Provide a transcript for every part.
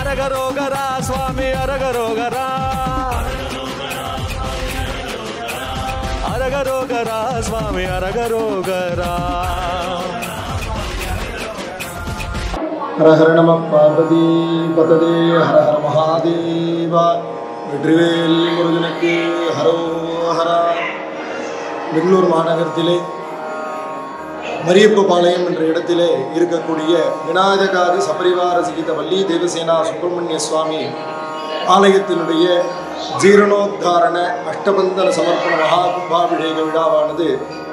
அரகரோகரா சுவாமி அரகரோகரா அரகரோகரா சுவாமி அரகரோகரா ஹர ஹர நம பார்வதி பததே ஹர ஹர மகாதேவா வெற்றிவேல் முருகனுக்கு ஹரோஹரா பெங்களூர் மாநகரத்திலே மரியப்பபாளையம் என்ற இடத்திலே இருக்கக்கூடிய விநாயகாதி சபரிவார சகித வள்ளி தேவசேனா சுப்பிரமணிய சுவாமி ஆலயத்தினுடைய ஜீரணோத்தாரண அஷ்டபந்தன சமர்ப்பண மகா கும்பாபிஷேக விழாவானது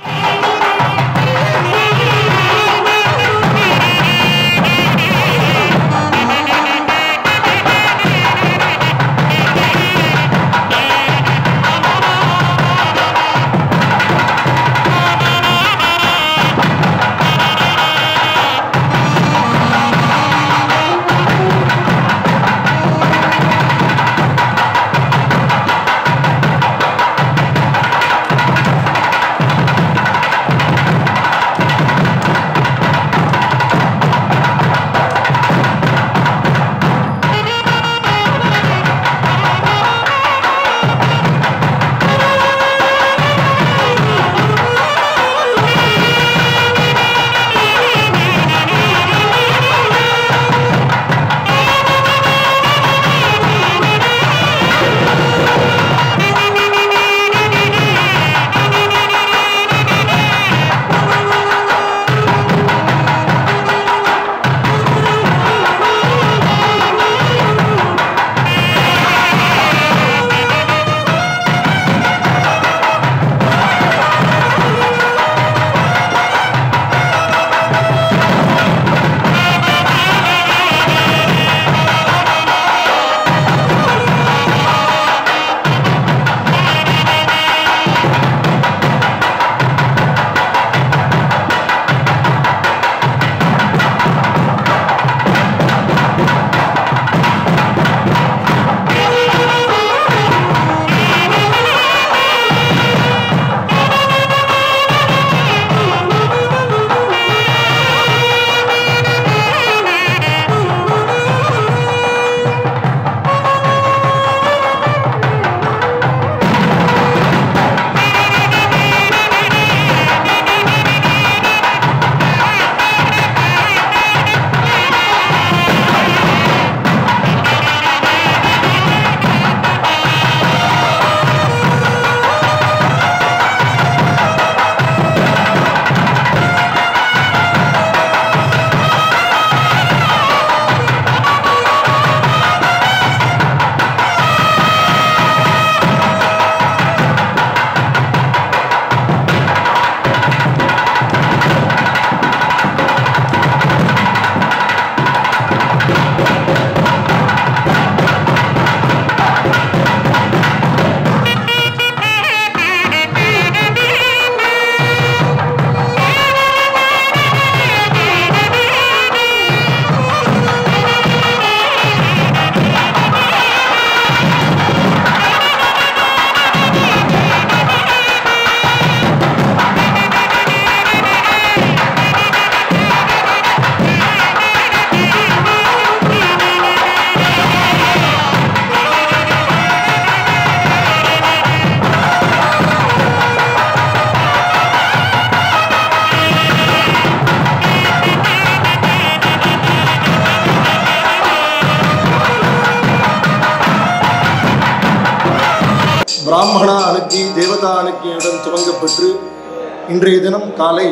பிராமணா அனுக்கி தேவதா அனுக்கியுடன் துவங்கப்பெற்று இன்றைய தினம் காலை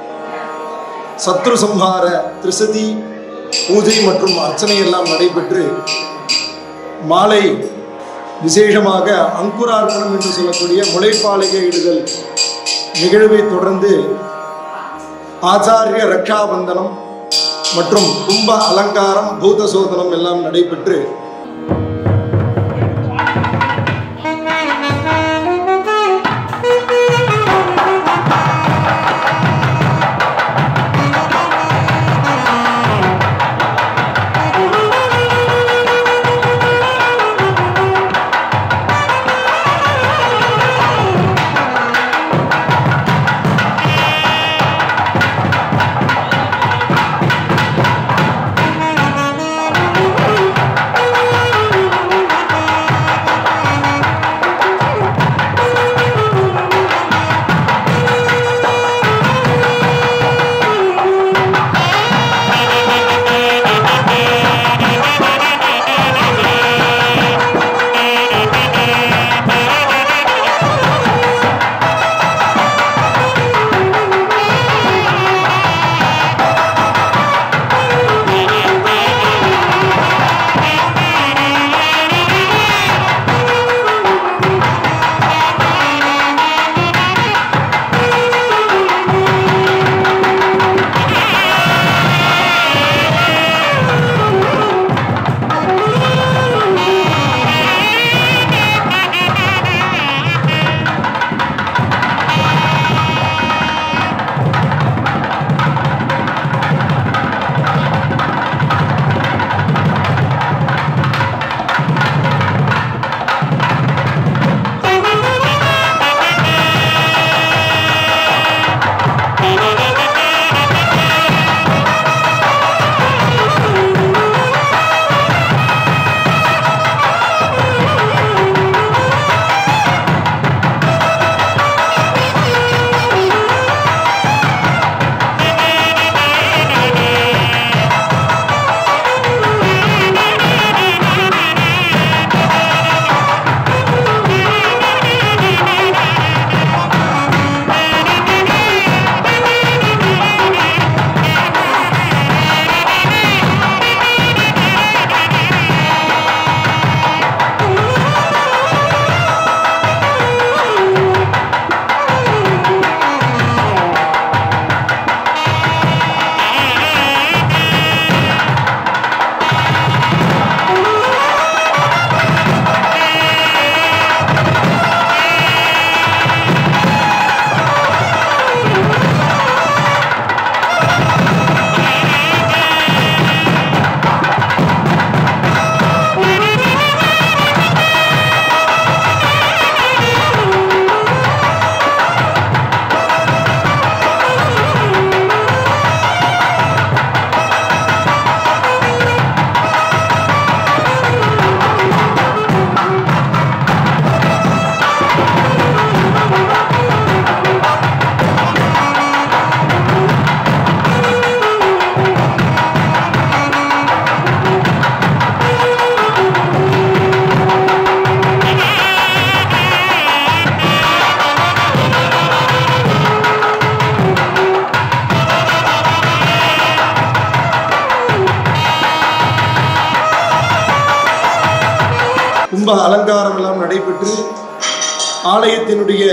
சத்ரு சம்ஹார திரிசதி பூஜை மற்றும் அர்ச்சனை எல்லாம் நடைபெற்று மாலை விசேஷமாக அங்குரார்ப்பணம் என்று சொல்லக்கூடிய முளைப்பாளைய இடுதல் நிகழ்வை தொடர்ந்து ஆச்சாரிய ரக்ஷாபந்தனம் மற்றும் கும்ப அலங்காரம் பூத சோதனம் எல்லாம் நடைபெற்று கும்ப அலங்காரம் எல்லாம் நடைபெற்று ஆலயத்தினுடைய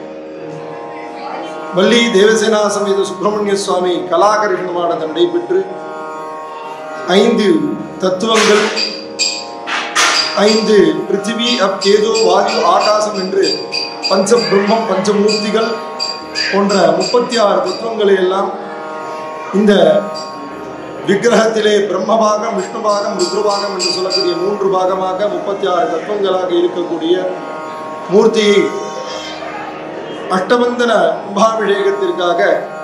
வள்ளி தேவசேனா சமேத சுப்பிரமணிய சுவாமி கலாகரிகமானது நடைபெற்று ஐந்து தத்துவங்கள் ஐந்து பிருத்திவி அப் கேது வாயு ஆகாசம் என்று பஞ்ச பிரம்மம் பஞ்சமூர்த்திகள் போன்ற முப்பத்தி ஆறு தத்துவங்களை எல்லாம் இந்த விக்கிரகத்திலே பிரம்மபாகம் விஷ்ணுபாகம் ருத்ரபாகம் என்று சொல்லக்கூடிய மூன்று பாகமாக முப்பத்தி ஆறு தத்துவங்களாக இருக்கக்கூடிய மூர்த்தியை அஷ்டபந்தன கும்பாபிஷேகத்திற்காக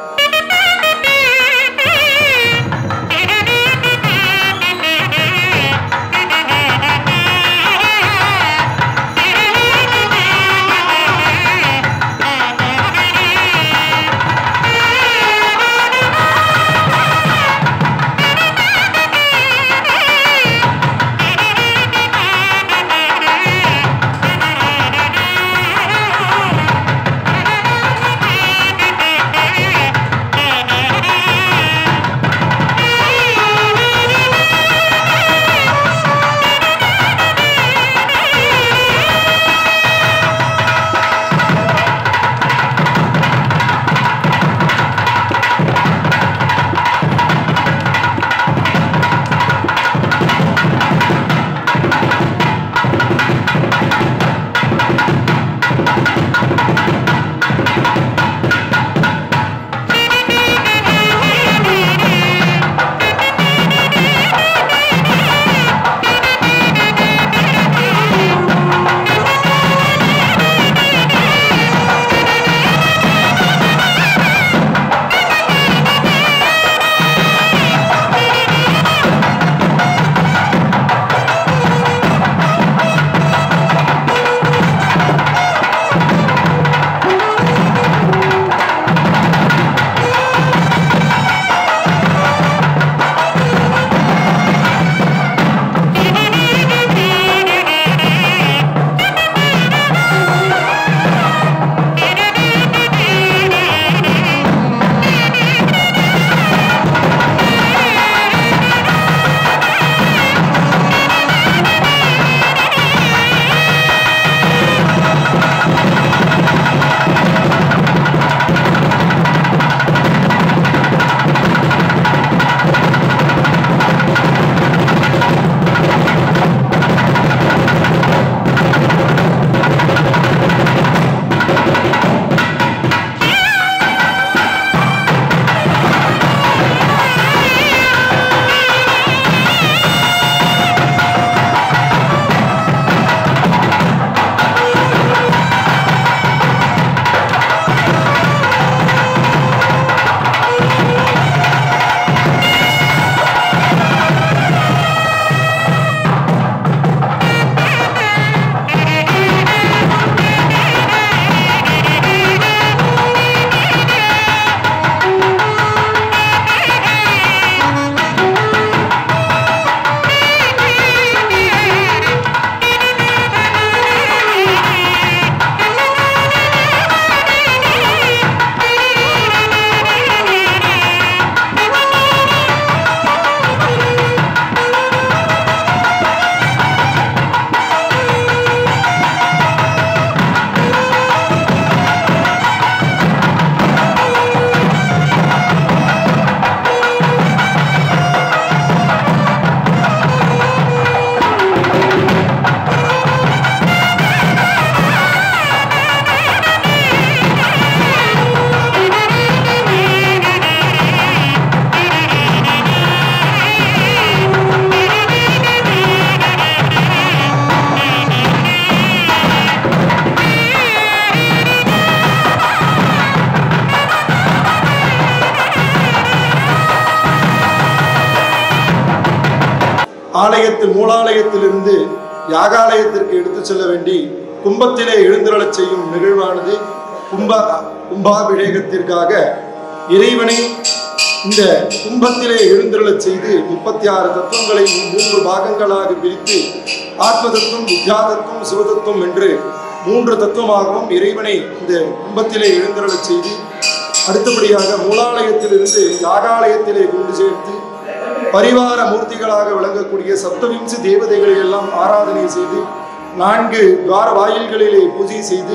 ஆலயத்தில் மூலாலயத்திலிருந்து யாகாலயத்திற்கு எடுத்துச் செல்ல வேண்டி கும்பத்திலே எழுந்தருளச் செய்யும் நிகழ்வானது கும்ப கும்பாபிஷேகத்திற்காக இறைவனை இந்த கும்பத்திலே எழுந்தருளச் செய்து முப்பத்தி ஆறு தத்துவங்களை மூன்று பாகங்களாக பிரித்து ஆத்ம தத்துவம் வித்யா தத்துவம் சிவதத்துவம் என்று மூன்று தத்துவமாகவும் இறைவனை இந்த கும்பத்திலே எழுந்தருளச் செய்து அடுத்தபடியாக மூலாலயத்திலிருந்து யாகாலயத்திலே கொண்டு சேர்த்து பரிவார மூர்த்திகளாக விளங்கக்கூடிய சப்தவிம்சி தேவதைகளை எல்லாம் ஆராதனை செய்து நான்கு துவார வாயில்களிலே பூஜை செய்து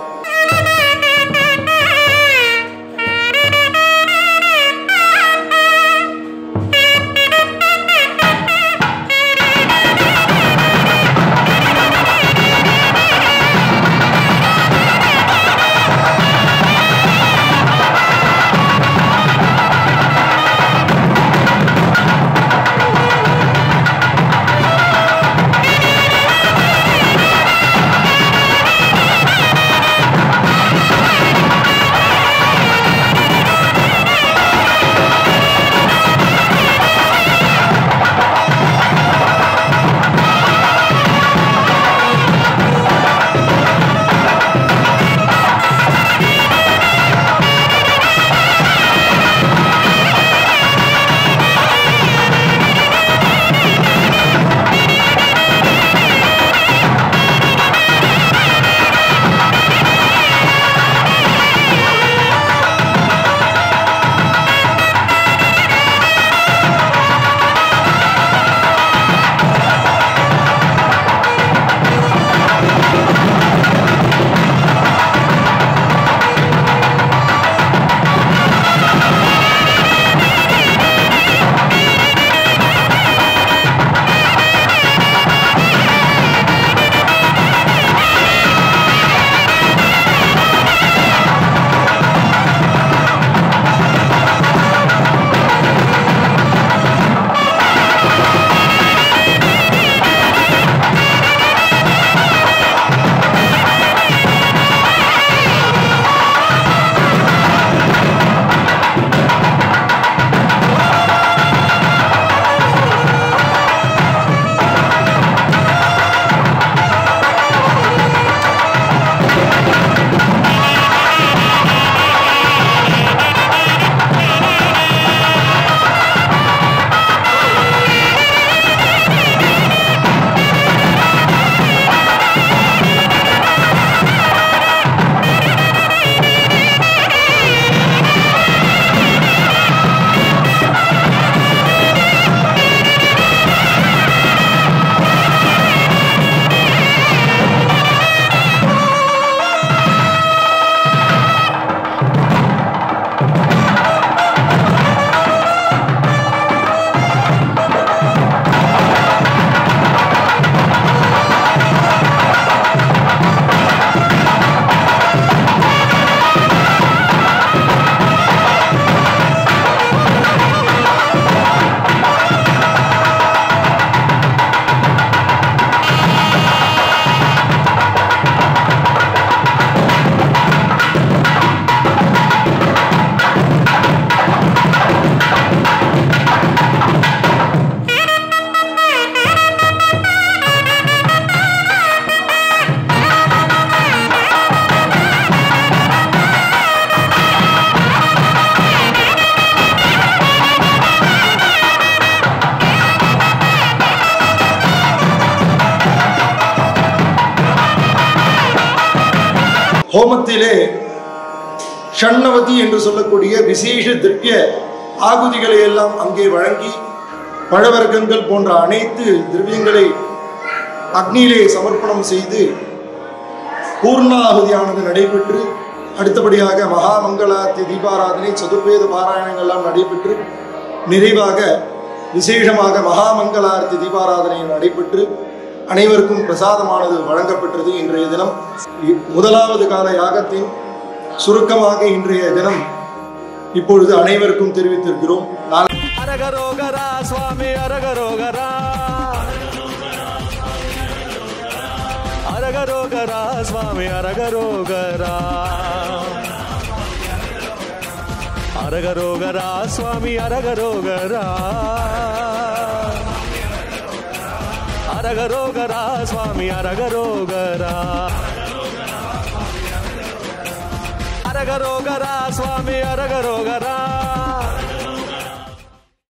ஹோமத்திலே ஷண்ணவதி என்று சொல்லக்கூடிய விசேஷ திவ்ய ஆகுதிகளை எல்லாம் அங்கே வழங்கி பழவர்க்கங்கள் போன்ற அனைத்து திரவியங்களை அக்னியிலே சமர்ப்பணம் செய்து பூர்ணாகுதியானது நடைபெற்று அடுத்தபடியாக மகாமங்களாத்தி தீபாராதனை சதுர்வேத பாராயணங்கள் எல்லாம் நடைபெற்று நிறைவாக விசேஷமாக மகாமங்களார்த்தி தீபாராதனை நடைபெற்று அனைவருக்கும் பிரசாதமானது வழங்கப்பட்டது இன்றைய தினம் இ- முதலாவது கால யாகத்தின் சுருக்கமாக இன்றைய தினம் இப்பொழுது அனைவருக்கும் தெரிவித்திருக்கிறோம் நாளை அரகரோகரா சுவாமி அரகரோகரா அரகரோகரா சுவாமி அரகரோகரா அரகரோகரா சுவாமி அரகரோகரா அரகரோகரா சுவாமி அரகரோகரா அரகரோகரா சுவாமி அரகரோகரா